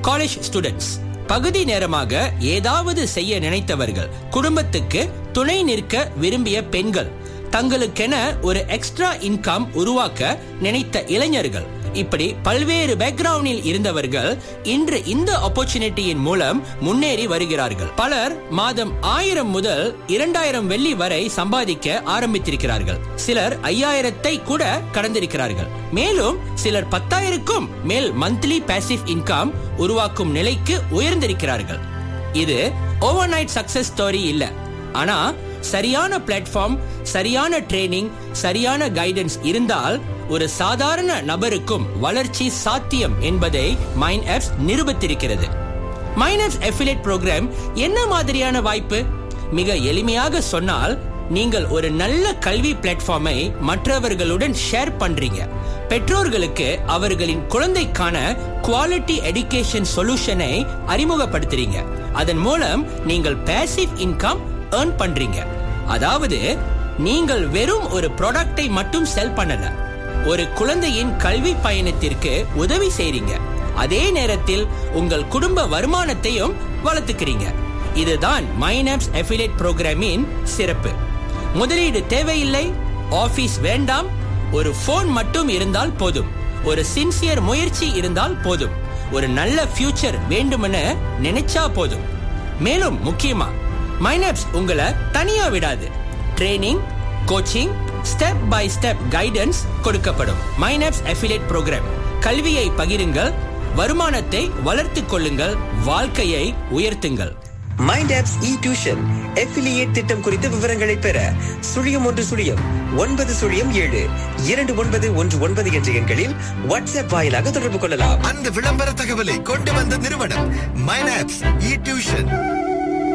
college students பகுதி நேரமாக ஏதாவது செய்ய நினைத்தவர்கள் குடும்பத்துக்கு துணை நிற்க விரும்பிய பெண்கள் தங்களுக்கென ஒரு எக்ஸ்ட்ரா இன்கம் உருவாக்க நினைத்த இளைஞர்கள் இப்படி பல்வேறு பேக்ரவுண்டில் இருந்தவர்கள் இன்று இந்த ஆப்பர்ச்சுனிட்டியின் மூலம் முன்னேறி வருகிறார்கள் பலர் மாதம் ஆயிரம் முதல் இரண்டாயிரம் வெள்ளி வரை சம்பாதிக்க ஆரம்பித்திருக்கிறார்கள் சிலர் ஐயாயிரத்தை கூட கடந்திருக்கிறார்கள் மேலும் சிலர் பத்தாயிரக்கும் மேல் மந்த்லி பேசிவ் இன்கம் உருவாக்கும் நிலைக்கு உயர்ந்திருக்கிறார்கள் இது ஓவர் நைட் சக்சஸ் ஸ்டோரி இல்ல ஆனா சரியான பிளாட்ஃபார்ம் சரியான ட்ரைனிங் சரியான கைடன்ஸ் இருந்தால் ஒரு சாதாரண நபருக்கும் வளர்ச்சி சாத்தியம் என்பதை மைண்ட் ஆப்ஸ் நிரூபித்திருக்கிறது மைண்ட் ஆப்ஸ் அஃபிலேட் ப்ரோக்ராம் என்ன மாதிரியான வாய்ப்பு மிக எளிமையாக சொன்னால் நீங்கள் ஒரு நல்ல கல்வி பிளாட்ஃபார்மை மற்றவர்களுடன் ஷேர் பண்றீங்க பெற்றோர்களுக்கு அவர்களின் குழந்தைக்கான குவாலிட்டி எடுகேஷன் சொல்யூஷனை அறிமுகப்படுத்துறீங்க அதன் மூலம் நீங்கள் பேசிவ் இன்கம் ஏர்ன் பண்றீங்க அதாவது நீங்கள் வெறும் ஒரு ப்ராடக்டை மட்டும் செல் பண்ணல ஒரு குழந்தையின் கல்வி பயணத்திற்கு உதவி செய்றீங்க அதே நேரத்தில் உங்கள் குடும்ப வருமானத்தையும் வளர்த்துக்கிறீங்க இதுதான் மைனாப்ஸ் அஃபிலேட் புரோகிராமின் சிறப்பு முதலீடு தேவையில்லை ஆபீஸ் வேண்டாம் ஒரு போன் மட்டும் இருந்தால் போதும் ஒரு சின்சியர் முயற்சி இருந்தால் போதும் ஒரு நல்ல ஃபியூச்சர் வேண்டுமென நினைச்சா போதும் மேலும் முக்கியமா மைனாப்ஸ் உங்களை தனியா விடாது training coaching step by step guidance கொடுக்கப்படும் மைனாப்ஸ் அஃபிலேட் ப்ரோக்ராம் கல்வியை பகிருங்கள் வருமானத்தை வளர்த்துக் கொள்ளுங்கள் வாழ்க்கையை உயர்த்துங்கள் mind apps e tuition affiliate திட்டம் குறித்த விவரங்களை பெற சுழியம் ஒன்று சுழியம் ஒன்பது சுழியம் ஏழு இரண்டு ஒன்பது ஒன்று ஒன்பது என்ற எண்களில் வாட்ஸ்அப் வாயிலாக தொடர்பு கொள்ளலாம் அந்த விளம்பர தகவலை கொண்டு வந்த நிறுவனம் மைனாப்ஸ் இ டியூஷன்